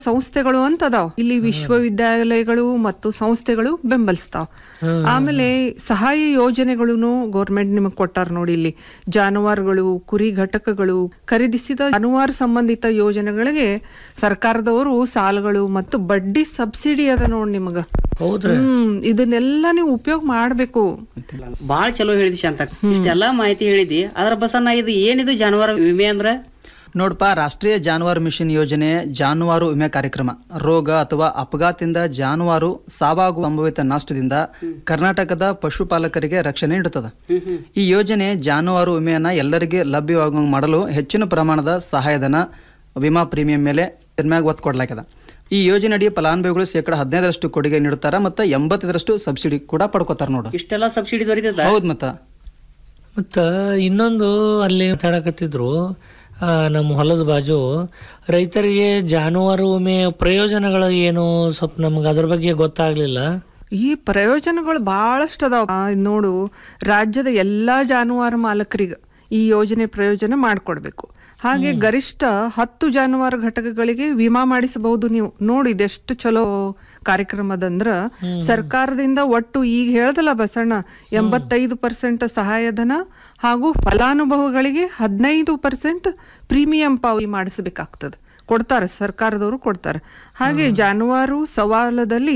ಸಂಸ್ಥೆಗಳು ಅಂತ ಅದಾವ ಇಲ್ಲಿ ವಿಶ್ವವಿದ್ಯಾಲಯಗಳು ಮತ್ತು ಸಂಸ್ಥೆಗಳು ಬೆಂಬಲಿಸ್ತಾವ ಆಮೇಲೆ ಸಹಾಯ ಯೋಜನೆಗಳನ್ನು ಗೌರ್ಮೆಂಟ್ ನಿಮಗ್ ಕೊಟ್ಟಾರ ನೋಡಿ ಇಲ್ಲಿ ಜಾನುವಾರುಗಳು ಕುರಿ ಘಟಕಗಳು ಖರೀದಿಸಿದ ಜಾನುವಾರು ಸಂಬಂಧಿತ ಯೋಜನೆಗಳಿಗೆ ಸರ್ಕಾರದವರು ಸಾಲಗಳು ಮತ್ತು ಬಡ್ಡಿ ಸಬ್ಸಿಡಿ ಅದ ನೋಡ್ ನಿಮಗ ಹೌದ್ರಿ ಹ್ಮ್ ಇದನ್ನೆಲ್ಲ ನೀವು ಉಪಯೋಗ ಮಾಡ್ಬೇಕು ಬಾಳ ಚಲೋ ಹೇಳಿದಿ ಶಾಂತ ಇಷ್ಟೆಲ್ಲಾ ಮಾಹಿತಿ ಹೇಳಿದಿ ಅದ್ರ ಬಸನ್ನ ಇದು ಏನಿದು ಜಾನುವಾರು ವಿಮೆ ಅಂದ್ರ ನೋಡಪ್ಪ ರಾಷ್ಟ್ರೀಯ ಜಾನುವಾರು ಮಿಷನ್ ಯೋಜನೆ ಜಾನುವಾರು ವಿಮೆ ಕಾರ್ಯಕ್ರಮ ರೋಗ ಅಥವಾ ಅಪಘಾತದಿಂದ ಜಾನುವಾರು ಸಾವಾಗುವ ಸಂಭವಿತ ನಷ್ಟದಿಂದ ಕರ್ನಾಟಕದ ಪಶುಪಾಲಕರಿಗೆ ರಕ್ಷಣೆ ನೀಡುತ್ತದೆ ಈ ಯೋಜನೆ ಜಾನುವಾರು ವಿಮೆಯನ್ನ ಎಲ್ಲರಿಗೆ ಲಭ್ಯವಾಗುವಂಗೆ ಮಾಡಲು ಹೆಚ್ಚಿನ ಪ್ರಮಾಣದ ಸಹಾಯಧನ ವಿಮಾ ಪ್ರೀಮಿಯಂ ಮೇಲೆ ಇದ್ರ ಮ್ಯಾಗ ಒತ್ತು ಕೊಡ್ಲಾಗ್ಯದ ಈ ಯೋಜನೆಯಡಿ ಫಲಾನುಭವಿಗಳು ಶೇಕಡ ಹದಿನೈದರಷ್ಟು ಕೊಡುಗೆ ನೀಡುತ್ತಾರೆ ಮತ್ತು ಎಂಬತ್ತೈದರಷ್ಟು ಸಬ್ಸಿಡಿ ಕೂಡ ಪಡ್ಕೋತಾರ ನೋಡು ಇಷ್ಟೆಲ್ಲಾ ಸಬ್ಸಿಡಿ ದೊರೀತದ ಹೌದು ಮತ್ತ ಮತ್ತ ಇನ್ನೊಂದು ಅಲ್ಲಿ ಮಾತಾಡಕತ್ತಿದ್ರು ಆ, ನಮ್ಮ ಹೊಲದ ಬಾಜು ರೈತರಿಗೆ ಜಾನುವಾರು ವಿಮೆ ಪ್ರಯೋಜನಗಳು ಏನು ಸ್ವಲ್ಪ ನಮ್ಗೆ ಅದ್ರ ಬಗ್ಗೆ ಗೊತ್ತಾಗ್ಲಿಲ್ಲ ಈ ಪ್ರಯೋಜನಗಳು ಬಹಳಷ್ಟು ಅದಾವ ಆ, ನೋಡು ರಾಜ್ಯದ ಎಲ್ಲಾ ಜಾನುವಾರು ಮಾಲಕರಿಗೆ ಈ ಯೋಜನೆ ಪ್ರಯೋಜನ ಮಾಡಿಕೊಡ್ಬೇಕು ಹಾಗೆ ಗರಿಷ್ಠ ಹತ್ತು ಜಾನುವಾರು ಘಟಕಗಳಿಗೆ ವಿಮಾ ಮಾಡಿಸಬಹುದು ನೀವು ನೋಡಿ ಇದೆಷ್ಟು ಚಲೋ ಕಾರ್ಯಕ್ರಮದಂದ್ರ ಸರ್ಕಾರದಿಂದ ಒಟ್ಟು ಈಗ ಹೇಳ್ದಲ್ಲ ಬಸಣ್ಣ ಎಂಬತ್ತೈದು ಪರ್ಸೆಂಟ್ ಸಹಾಯಧನ ಹಾಗೂ ಫಲಾನುಭವಿಗಳಿಗೆ ಹದಿನೈದು ಪರ್ಸೆಂಟ್ ಪ್ರೀಮಿಯಂ ಪಾವತಿ ಮಾಡಿಸಬೇಕಾಗ್ತದೆ ಕೊಡ್ತಾರೆ ಸರ್ಕಾರದವರು ಕೊಡ್ತಾರೆ ಹಾಗೆ ಜಾನುವಾರು ಸವಾಲದಲ್ಲಿ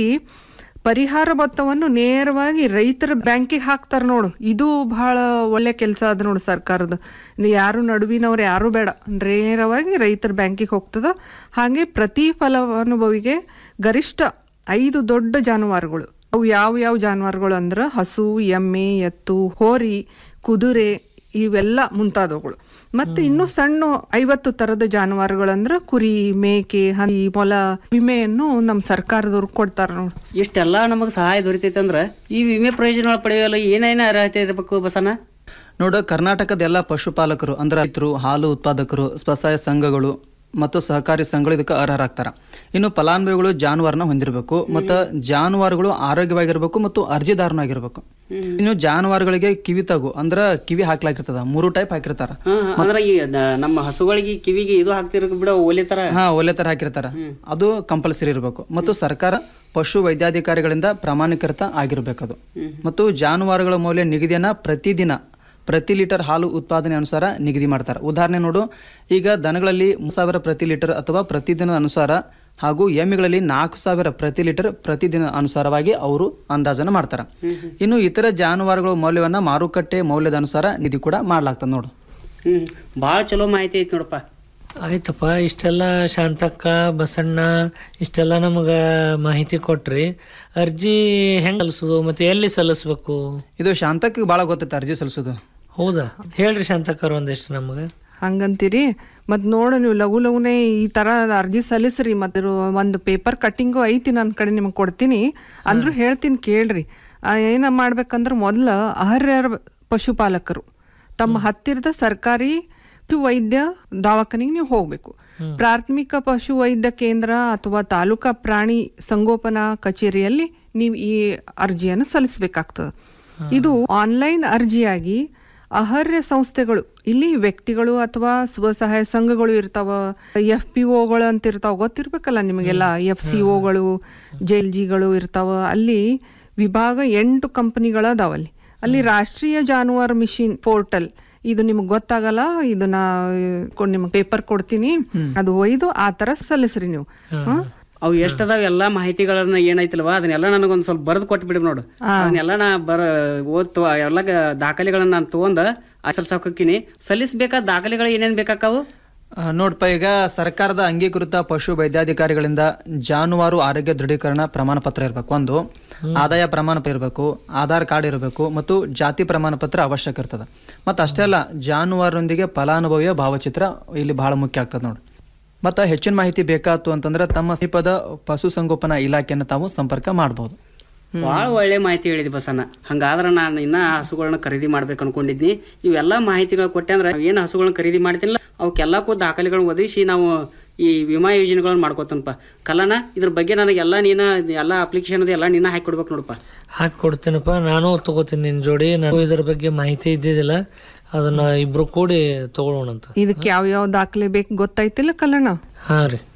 ಪರಿಹಾರ ಮೊತ್ತವನ್ನು ನೇರವಾಗಿ ರೈತರ ಬ್ಯಾಂಕಿಗೆ ಹಾಕ್ತಾರೆ ನೋಡು ಇದು ಬಹಳ ಒಳ್ಳೆ ಕೆಲಸ ಅದ ನೋಡು ಸರ್ಕಾರದ ಇನ್ನು ಯಾರು ನಡುವಿನವ್ರು ಯಾರು ಬೇಡ ನೇರವಾಗಿ ರೈತರ ಬ್ಯಾಂಕಿಗೆ ಹೋಗ್ತದ ಹಾಗೆ ಪ್ರತಿ ಫಲಾನುಭವಿಗೆ ಗರಿಷ್ಠ ಐದು ದೊಡ್ಡ ಜಾನುವಾರುಗಳು ಅವು ಯಾವ ಯಾವ ಜಾನುವಾರುಗಳು ಅಂದ್ರೆ ಹಸು ಎಮ್ಮೆ ಎತ್ತು ಹೋರಿ ಕುದುರೆ ಇವೆಲ್ಲ ಮುಂತಾದವುಗಳು ಮತ್ತೆ ಇನ್ನು ಸಣ್ಣ ಐವತ್ತು ತರದ ಜಾನುವಾರುಗಳು ಅಂದ್ರೆ ಕುರಿ ಮೇಕೆ ಹಂದಿ ಮೊಲ ವಿಮೆಯನ್ನು ನಮ್ಮ ಸರ್ಕಾರದವ್ರು ಕೊಡ್ತಾರ ನೋಡಿ ಇಷ್ಟೆಲ್ಲಾ ನಮಗ್ ಸಹಾಯ ದೊರೀತೈತೆ ಅಂದ್ರ ಈ ವಿಮೆ ಪ್ರಯೋಜನ ಪಡೆಯಲು ಏನೇನ ಅರ್ಹತೆ ಇರಬೇಕು ಬಸನ್ನ ನೋಡು ಕರ್ನಾಟಕದ ಎಲ್ಲ ಪಶುಪಾಲಕರು ಅಂದ್ರೆ ರೈತರು ಹಾಲು ಉತ್ಪಾದಕರು ಸ್ವಸಹಾಯ ಸಂಘಗಳು ಮತ್ತು ಸಹಕಾರಿ ಸಂಘಗಳು ಇದಕ್ಕೆ ಅರ್ಹರಾಗ್ತಾರ ಇನ್ನು ಫಲಾನುಭವಿಗಳು ಜಾನುವಾರನ ಹೊಂದಿರಬೇಕು ಮತ್ತು ಜಾನುವಾರುಗಳು ಆರೋಗ್ಯವಾಗಿರ್ಬೇಕು ಮತ್ತು ಅರ್ಜಿದಾರನಾಗಿರ್ಬೇಕು ಇನ್ನು ಜಾನುವಾರುಗಳಿಗೆ ಕಿವಿ ತಗು ಅಂದ್ರ ಕಿವಿ ಹಾಕ್ಲಾಕಿರ್ತದ ಮೂರು ಟೈಪ್ ಹಾಕಿರ್ತಾರ ಹಾ, ಅಂದ್ರ ಈ ದ- ನಮ್ಮ ಹಸುಗಳಿಗೆ ಕಿವಿಗೆ ಇದು ಹಾಕ್ತಿರ ಬಿಡ ಒಲೆ ತರ ಹಾ ಒಲೆ ತರ ಹಾಕಿರ್ತಾರ ಅದು ಕಂಪಲ್ಸರಿ ಇರಬೇಕು ಮತ್ತು ಸರ್ಕಾರ ಪಶು ವೈದ್ಯಾಧಿಕಾರಿಗಳಿಂದ ಪ್ರಮಾಣೀಕೃತ ಆಗಿರ್ಬೇಕದು ಮತ್ತು ಜಾನುವಾರುಗಳ ಮೌಲ್ಯ ನಿಗದಿಯನ್ನ ಪ್ರತಿದಿನ ಪ್ರತಿ ಲೀಟರ್ ಹಾಲು ಉತ್ಪಾದನೆ ಅನುಸಾರ ನಿಗದಿ ಮಾಡ್ತಾರೆ ಉದಾಹರಣೆ ನೋಡು ಈಗ ದನಗಳಲ್ಲಿ ಮೂರು ಸಾವಿರ ಪ್ರತಿ ಲೀಟರ್ ಅಥವಾ ಪ್ರತಿದಿನದ ಅನುಸಾರ ಹಾಗೂ ಎಮ್ಮೆಗಳಲ್ಲಿ ನಾಲ್ಕು ಸಾವಿರ ಪ್ರತಿ ಲೀಟರ್ ಪ್ರತಿದಿನ ಅನುಸಾರವಾಗಿ ಅವರು ಅಂದಾಜನ್ನು ಮಾಡ್ತಾರೆ ಇನ್ನು ಇತರ ಜಾನುವಾರುಗಳ ಮೌಲ್ಯವನ್ನ ಮಾರುಕಟ್ಟೆ ಮೌಲ್ಯದ ಅನುಸಾರ ನಿಧಿ ಕೂಡ ಮಾಡ್ಲಾಗ್ತದೆ ನೋಡು ಹ್ಮ್ ಬಾಳ ಚಲೋ ಮಾಹಿತಿ ಐತಿ ನೋಡಪ್ಪ ಆಯ್ತಪ್ಪ ಇಷ್ಟೆಲ್ಲ ಶಾಂತಕ್ಕ ಬಸಣ್ಣ ಇಷ್ಟೆಲ್ಲ ನಮಗೆ ಮಾಹಿತಿ ಕೊಟ್ರಿ ಅರ್ಜಿ ಹೆಂಗ್ ಸಲ್ಲಿಸೋದು ಮತ್ತೆ ಎಲ್ಲಿ ಸಲ್ಲಿಸ್ಬೇಕು ಇದು ಶಾಂತಕ್ಕೆ ಭಾಳ ಗೊತ್ತೈತೆ ಅರ್ಜಿ ಸಲ್ಲಿಸೋದು ಹೌದಾ ಹೇಳ್ರಿ ಶಾಂತಕ್ಕರ್ ಒಂದಿಷ್ಟು ನಮಗೆ ಹಂಗಂತೀರಿ ಮತ್ ನೋಡು ನೀವು ಲಘು ಲಘುನೆ ಈ ತರ ಅರ್ಜಿ ಸಲ್ಲಿಸ್ರಿ ಮತ್ತೆ ಒಂದು ಪೇಪರ್ ಕಟ್ಟಿಂಗು ಐತಿ ನನ್ನ ಕಡೆ ನಿಮಗೆ ಕೊಡ್ತೀನಿ ಅಂದ್ರೂ ಹೇಳ್ತೀನಿ ಕೇಳ್ರಿ ಆ, ಏನ ಮಾಡ್ಬೇಕಂದ್ರೆ ಮೊದ್ಲ ಅರ್ಹರ ಪಶುಪಾಲಕರು ತಮ್ಮ ಹತ್ತಿರದ ಸರ್ಕಾರಿ ಪಶು ವೈದ್ಯ ದವಾಖಾನೆಗೆ ನೀವು ಹೋಗ್ಬೇಕು ಪ್ರಾಥಮಿಕ ಪಶು ವೈದ್ಯ ಕೇಂದ್ರ ಅಥವಾ ತಾಲೂಕಾ ಪ್ರಾಣಿ ಸಂಗೋಪನಾ ಕಚೇರಿಯಲ್ಲಿ ನೀವು ಈ ಅರ್ಜಿಯನ್ನು ಸಲ್ಲಿಸಬೇಕಾಗ್ತದೆ ಇದು ಆನ್ಲೈನ್ ಅರ್ಜಿಯಾಗಿ ಅರ್ಹ ಸಂಸ್ಥೆಗಳು ಇಲ್ಲಿ ವ್ಯಕ್ತಿಗಳು ಅಥವಾ ಸ್ವಸಹಾಯ ಸಂಘಗಳು ಇರ್ತಾವ ಎಫ್ ಪಿ ಒಗಳು ಅಂತ ಇರ್ತಾವ ಗೊತ್ತಿರ್ಬೇಕಲ್ಲ ನಿಮಗೆಲ್ಲ ಎಫ್ ಸಿ ಒಗಳು ಜೆಲ್ ಜಿಗಳು ಇರ್ತಾವ ಅಲ್ಲಿ ವಿಭಾಗ ಎಂಟು ಕಂಪನಿಗಳು ಅದಾವಲ್ಲಿ ಅಲ್ಲಿ ರಾಷ್ಟ್ರೀಯ ಜಾನುವಾರು ಮಿಷಿನ್ ಪೋರ್ಟಲ್ ಇದು ನಿಮ್ಗೆ ಗೊತ್ತಾಗಲ್ಲ ಇದನ್ನ ನಿಮ್ಗೆ ಪೇಪರ್ ಕೊಡ್ತೀನಿ ಅದು ಒಯ್ದು ಆ ತರ ಸಲ್ಲಿಸ್ರಿ ನೀವು ಹಾ? ಅವು ಎಷ್ಟದಾವ ಎಲ್ಲಾ ಮಾಹಿತಿಗಳನ್ನ ಏನೈತಿಲ್ವಾ ಅದನ್ನೆಲ್ಲ ನನಗೊಂದ್ ಸ್ವಲ್ಪ ಬರೆದು ಕೊಟ್ಬಿಡಿ ನೋಡು ಅದನ್ನೆಲ್ಲ ನಾ ಬರ ಓದ್ತು ಎಲ್ಲ ದಾಖಲೆಗಳನ್ನ ನಾನು ತಗೊಂಡ ಸಲ್ಸಾಕಿನಿ ಸಲ್ಲಿಸ್ಬೇಕಾದ ದಾಖಲೆಗಳು ಏನೇನ್ ಬೇಕಾಕಾವು ಆ, ನೋಡ್ಪ ಈಗ ಸರ್ಕಾರದ ಅಂಗೀಕೃತ ಪಶು ವೈದ್ಯಾಧಿಕಾರಿಗಳಿಂದ ಜಾನುವಾರು ಆರೋಗ್ಯ ದೃಢೀಕರಣ ಪ್ರಮಾಣ ಪತ್ರ ಇರಬೇಕು ಒಂದು ಆದಾಯ ಪ್ರಮಾಣ ಪತ್ರ ಇರಬೇಕು ಆಧಾರ್ ಕಾರ್ಡ್ ಇರಬೇಕು ಮತ್ತು ಜಾತಿ ಪ್ರಮಾಣ ಪತ್ರ ಅವಶ್ಯಕ ಇರ್ತದೆ ಮತ್ತು ಅಷ್ಟೇ ಅಲ್ಲ ಜಾನುವಾರೊಂದಿಗೆ ಫಲಾನುಭವಿಯ ಭಾವಚಿತ್ರ ಇಲ್ಲಿ ಬಹಳ ಮುಖ್ಯ ಆಗ್ತದೆ ನೋಡಿ ಮತ್ತು ಹೆಚ್ಚಿನ ಮಾಹಿತಿ ಬೇಕಾಯ್ತು ಅಂತಂದ್ರೆ ತಮ್ಮ ಸಮೀಪದ ಪಶುಸಂಗೋಪನಾ ಇಲಾಖೆಯನ್ನು ತಾವು ಸಂಪರ್ಕ ಮಾಡಬಹುದು ಭಾಳ ಒಳ್ಳೆ ಮಾಹಿತಿ ಹೇಳಿದಿ ಬಸನ್ನ ಹಂಗಾದ್ರ ನಾನು ಇನ್ನ ಹಸುಗಳನ್ನ ಖರೀದಿ ಮಾಡ್ಬೇಕು ಅನ್ಕೊಂಡಿದ್ನಿ ಇವೆಲ್ಲ ಮಾಹಿತಿಗಳು ಕೊಟ್ಟೆ ಅಂದ್ರೆ ಏನು ಹಸುಗಳನ್ನ ಖರೀದಿ ಮಾಡ್ತೀನಿಲ್ಲ ಅವಕ್ಕೆಲ್ಲಕ್ಕೂ ದಾಖಲೆಗಳನ್ನ ಒದಗಿಸಿ ನಾವು ಈ ವಿಮಾ ಯೋಜನೆಗಳನ್ನ ಮಾಡ್ಕೋತನಪ್ಪ ಕಲ್ಲನ ಇದ್ರ ಬಗ್ಗೆ ನನಗೆಲ್ಲ ನೀನ ಎಲ್ಲ ಅಪ್ಲಿಕೇಶನ್ ಎಲ್ಲ ನೀನ ಹಾಕಿ ಕೊಡ್ಬೇಕು ನೋಡಪ್ಪ ಹಾಕಿ ಕೊಡ್ತೀನಪ್ಪ ನಾನು ತಗೋತೀನಿ ನಿನ್ನ ಜೋಡಿ ನನಗೂ ಇದ್ರ ಬಗ್ಗೆ ಮಾಹಿತಿ ಇದ್ದಿದ್ದಿಲ್ಲ ಅದನ್ನ ಇಬ್ರು ಕೂಡಿ ತಗೊಳ್ಳೋಣಂತ ಇದಕ್ಕೆ ಯಾವ ಯಾವ ದಾಖಲೆ ಬೇಕು ಗೊತ್ತಾಯ್ತಿಲ್ಲ ಕಲ್ಲಣ್ಣ ಹಾ ರೀ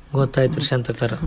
ಗೊತ್ತಾಯ್ತು ರೀ ಶಾಂತಕಾರ